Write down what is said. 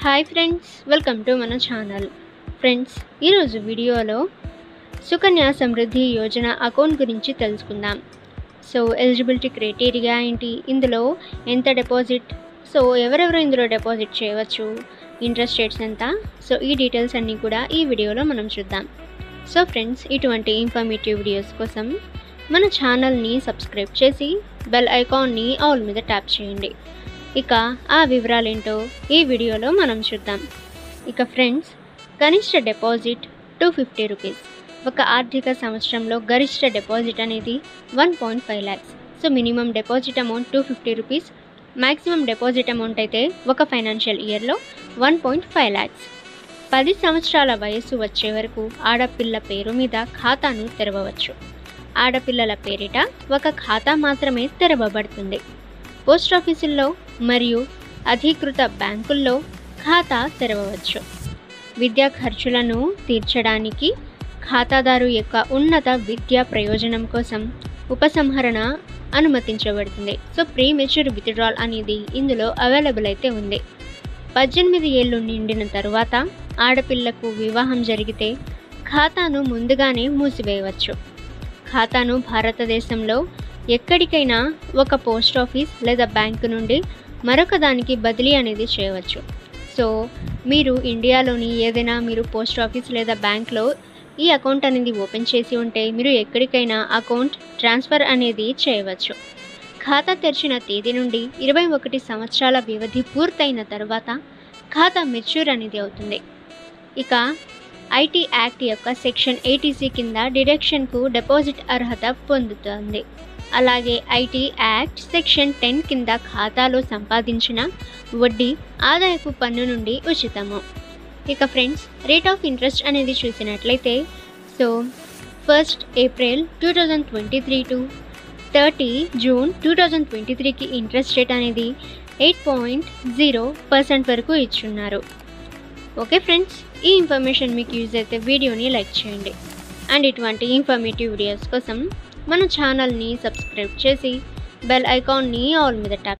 hi friends welcome to మన channel friends ఈరోజు వీడియోలో సుకన్య సమృద్ధి యోజన అకౌంట్ గురించి తెలుసుకుందాం సో ఎలిజిబిలిటీ క్రైటీరియా ఏంటి ఇందులో ఎంత డిపాజిట్ సో ఎవరెవరు ఇందులో డిపాజిట్ చేయవచ్చు ఇంట్రెస్ట్ రేట్స్ ఎంత సో ఈ డీటెయిల్స్ అన్నీ కూడా ఈ వీడియోలో మనం చూద్దాం సో ఫ్రెండ్స్ ఇటువంటి ఇన్ఫర్మేటివ్ వీడియోస్ కోసం మన ఛానల్ని సబ్స్క్రైబ్ చేసి బెల్ ఐకాన్ని ఆల్ మీద ట్యాప్ చేయండి ఇక ఆ వివరాలేంటో ఈ వీడియోలో మనం చూద్దాం ఇక ఫ్రెండ్స్ కనిష్ట డిపాజిట్ టూ ఫిఫ్టీ రూపీస్ ఒక ఆర్థిక సంవత్సరంలో గరిష్ట డిపాజిట్ అనేది one point five lakhs so minimum deposit amount two fifty rupees maximum deposit amount అయితే ఒక ఫైనాన్షియల్ ఇయర్లో వన్ పాయింట్ ఫైవ్ ల్యాక్స్ పది సంవత్సరాల వయస్సు వచ్చే వరకు ఆడపిల్ల పేరు మీద ఖాతాను తెరవవచ్చు ఆడపిల్లల పేరిట ఒక ఖాతా మాత్రమే తెరవబడుతుంది పోస్ట్ ఆఫీసుల్లో మరియు అధీకృత బ్యాంకుల్లో ఖాతా తెరవవచ్చు విద్యా ఖర్చులను తీర్చడానికి ఖాతాదారు యొక్క ఉన్నత విద్యా ప్రయోజనం కోసం ఉపసంహరణ అనుమతించబడుతుంది సో ప్రీ మెచ్యూర్ విత్డ్రాల్ అనేది ఇందులో అవైలబుల్ అయితే ఉంది పద్దెనిమిది ఏళ్ళు నిండిన తరువాత ఆడపిల్లకు వివాహం జరిగితే ఖాతాను ముందుగానే మూసివేయవచ్చు ఖాతాను భారతదేశంలో ఎక్కడికైనా ఒక పోస్ట్ ఆఫీస్ లేదా బ్యాంకు నుండి మరొక దానికి బదిలీ అనేది చేయవచ్చు సో మీరు ఇండియాలోని ఏదైనా మీరు పోస్ట్ ఆఫీస్ లేదా బ్యాంక్లో ఈ అకౌంట్ అనేది ఓపెన్ చేసి ఉంటే మీరు ఎక్కడికైనా అకౌంట్ ట్రాన్స్ఫర్ అనేది చేయవచ్చు ఖాతా తెరిచిన తేదీ నుండి ఇరవై ఒకటి సంవత్సరాల వ్యవధి పూర్తయిన తర్వాత ఖాతా మెచ్యూర్ అనేది అవుతుంది ఇక ఐటీ యాక్ట్ యొక్క సెక్షన్ ఎయిటీసీ కింద డిడక్షన్కు డిపాజిట్ అర్హత పొందుతుంది అలాగే ఐటీ యాక్ట్ సెక్షన్ టెన్ కింద ఖాతాలో సంపాదించిన వడ్డీ ఆదాయపు పన్ను నుండి ఉచితము ఇక ఫ్రెండ్స్ రేట్ ఆఫ్ ఇంట్రెస్ట్ అనేది చూసినట్లయితే so first April two thousand twenty three to thirty June two thousand twenty త్రీకి ఇంట్రెస్ట్ రేట్ అనేది ఎయిట్ పాయింట్ జీరో పర్సెంట్ వరకు ఇచ్చున్నారు ఓకే ఫ్రెండ్స్ ఈ ఇన్ఫర్మేషన్ మీకు యూజ్ అయితే వీడియోని లైక్ చేయండి అండ్ ఇటువంటి ఇన్ఫర్మేటివ్ వీడియోస్ కోసం మన ఛానల్ని సబ్స్క్రైబ్ చేసి బెల్ ఐకాన్ని ఆల్ మీద ట్యాప్